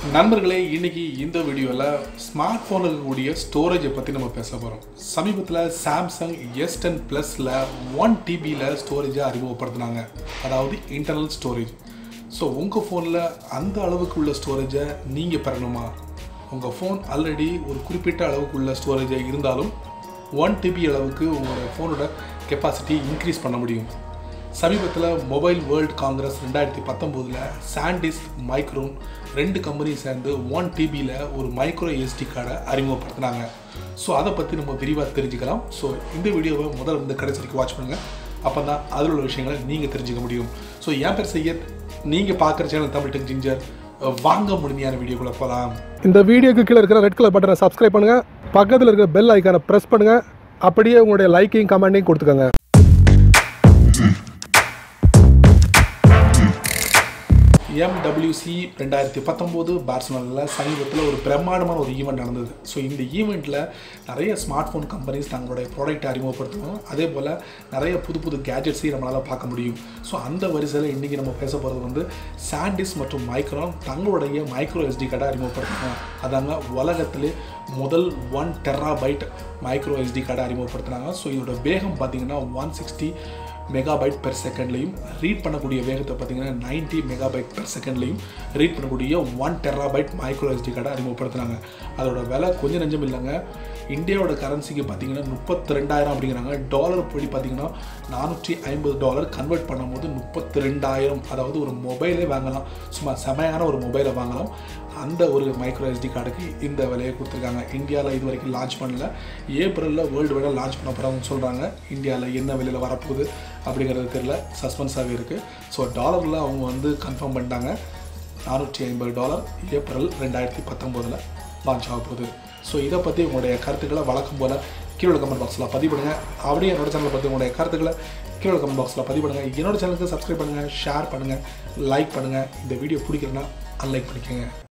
நண்பர்களே இன்னைக்கு இந்த வீடியோவில் ஸ்மார்ட் ஃபோனில் இருக்கக்கூடிய ஸ்டோரேஜை பற்றி நம்ம பேச போகிறோம் சமீபத்தில் சாம்சங் எஸ் டென் ப்ளஸில் ஒன் டிபியில் ஸ்டோரேஜை அறிமுகப்படுத்தினாங்க அதாவது இன்டர்னல் ஸ்டோரேஜ் ஸோ உங்கள் ஃபோனில் அந்த அளவுக்கு உள்ள ஸ்டோரேஜை நீங்கள் பெறணுமா உங்கள் ஃபோன் ஆல்ரெடி ஒரு குறிப்பிட்ட அளவுக்கு உள்ள ஸ்டோரேஜை இருந்தாலும் ஒன் டிபி அளவுக்கு உங்களோட ஃபோனோட கெப்பாசிட்டி இன்க்ரீஸ் பண்ண முடியும் சமீபத்தில் மொபைல் வேர்ல்ட் காங்கிரஸ் ரெண்டாயிரத்தி பத்தொம்போதில் சாண்டிஸ்க் மைக்ரோன் ரெண்டு கம்பெனி சேர்ந்து ஒன் டிபியில் ஒரு மைக்ரோ எஸ்டி கார்டை அறிமுகப்படுத்தினாங்க ஸோ அதை பற்றி நம்ம விரிவாக தெரிஞ்சுக்கலாம் ஸோ இந்த வீடியோவை முதல்ல இருந்து கடைசி வரைக்கும் வாட்ச் பண்ணுங்கள் அப்போ தான் அதில் உள்ள விஷயங்களை நீங்கள் தெரிஞ்சுக்க முடியும் ஸோ என் பேர் செய்யத் நீங்கள் பார்க்குற சேனல் தமிழ் டெக் ஜிஞ்சர் வாங்க முழுமையான வீடியோக்குள்ளே போகலாம் இந்த வீடியோக்கு கீழே இருக்கிற ரெட் கலர் பட்டனை சப்ஸ்கிரைப் பண்ணுங்க பக்கத்தில் இருக்கிற பெல் ஐக்கானை ப்ரெஸ் பண்ணுங்க அப்படியே உங்களுடைய லைக்கையும் கமெண்ட்டையும் கொடுத்துக்கோங்க எம்டபிள்யூசி ரெண்டாயிரத்தி பத்தொம்போது பார்சலோனாவில் சமீபத்தில் ஒரு பிரம்மாண்டமான ஒரு ஈவெண்ட் நடந்தது ஸோ இந்த ஈவெண்ட்டில் நிறைய ஸ்மார்ட் ஃபோன் கம்பெனிஸ் தங்களுடைய ப்ராடக்ட் அறிமுகப்படுத்துவோம் அதே போல் நிறைய புது புது கேஜெட்ஸையும் நம்மளால் பார்க்க முடியும் ஸோ அந்த வரிசையில் இன்றைக்கி நம்ம பேச போகிறது வந்து சாண்டிஸ் மற்றும் மைக்ரான் தங்களுடைய மைக்ரோ எஸ்டி கார்டை அறிமுகப்படுத்தினாங்க அதாங்க உலகத்திலே முதல் ஒன் டெராபைட் மைக்ரோ எஸ்டி கார்டை அறிமுகப்படுத்தினாங்க ஸோ இதோட வேகம் பார்த்தீங்கன்னா ஒன் சிக்ஸ்டி மெகாபைட் பெர் செகண்ட்லையும் ரீட் பண்ணக்கூடிய வேகத்தை பார்த்தீங்கன்னா நைன்ட்டி மெகாபைட் பெர் செகண்ட்லையும் ரீட் பண்ணக்கூடிய ஒன் டெராபைட் மைக்ரோ எஸ்டி கார்டை அறிமுகப்படுத்துனாங்க அதோட விலை கொஞ்சம் நெஞ்சம் இல்லைங்க இந்தியாவோட கரன்சிக்கு பார்த்தீங்கன்னா முப்பத்தி ரெண்டாயிரம் அப்படிங்கிறாங்க டாலர் படி பார்த்தீங்கன்னா நானூற்றி ஐம்பது டாலர் கன்வெர்ட் பண்ணும்போது முப்பத்தி ரெண்டாயிரம் அதாவது ஒரு மொபைலே வாங்கலாம் சும்மா செமையான ஒரு மொபைலை வாங்கலாம் அந்த ஒரு மைக்ரோ எஸ்டி கார்டுக்கு இந்த விலையை கொடுத்துருக்காங்க இந்தியாவில் இது வரைக்கும் லான்ச் பண்ணல ஏப்ரலில் வேர்ல்டு வைடாக லான்ச் பண்ண போகிறாங்கன்னு சொல்கிறாங்க இந்தியாவில் என்ன விலையில் வரப்போகுது அப்படிங்கிறது தெரியல சஸ்பென்ஸாகவே இருக்குது ஸோ டாலரில் அவங்க வந்து கன்ஃபார்ம் பண்ணிட்டாங்க நானூற்றி ஐம்பது டாலர் ஏப்ரல் ரெண்டாயிரத்தி பத்தொம்போதில் லான்ச் ஆக போகுது ஸோ இதை பற்றி உங்களுடைய கருத்துக்களை வழக்கம் போல் கீழே கமெண்ட் பாக்ஸில் பதிவு பண்ணுங்கள் அப்படியே என்னோட சேனலை பற்றி உங்களுடைய கருத்துக்களை கீழே கமெண்ட் பாக்ஸில் பதிவு பண்ணுங்கள் என்னோட சேனலுக்கு சப்ஸ்கிரைப் பண்ணுங்கள் ஷேர் பண்ணுங்கள் லைக் பண்ணுங்கள் இந்த வீடியோ பிடிக்கிறதுனா அன்லைக் பண்ணிக்கோங்க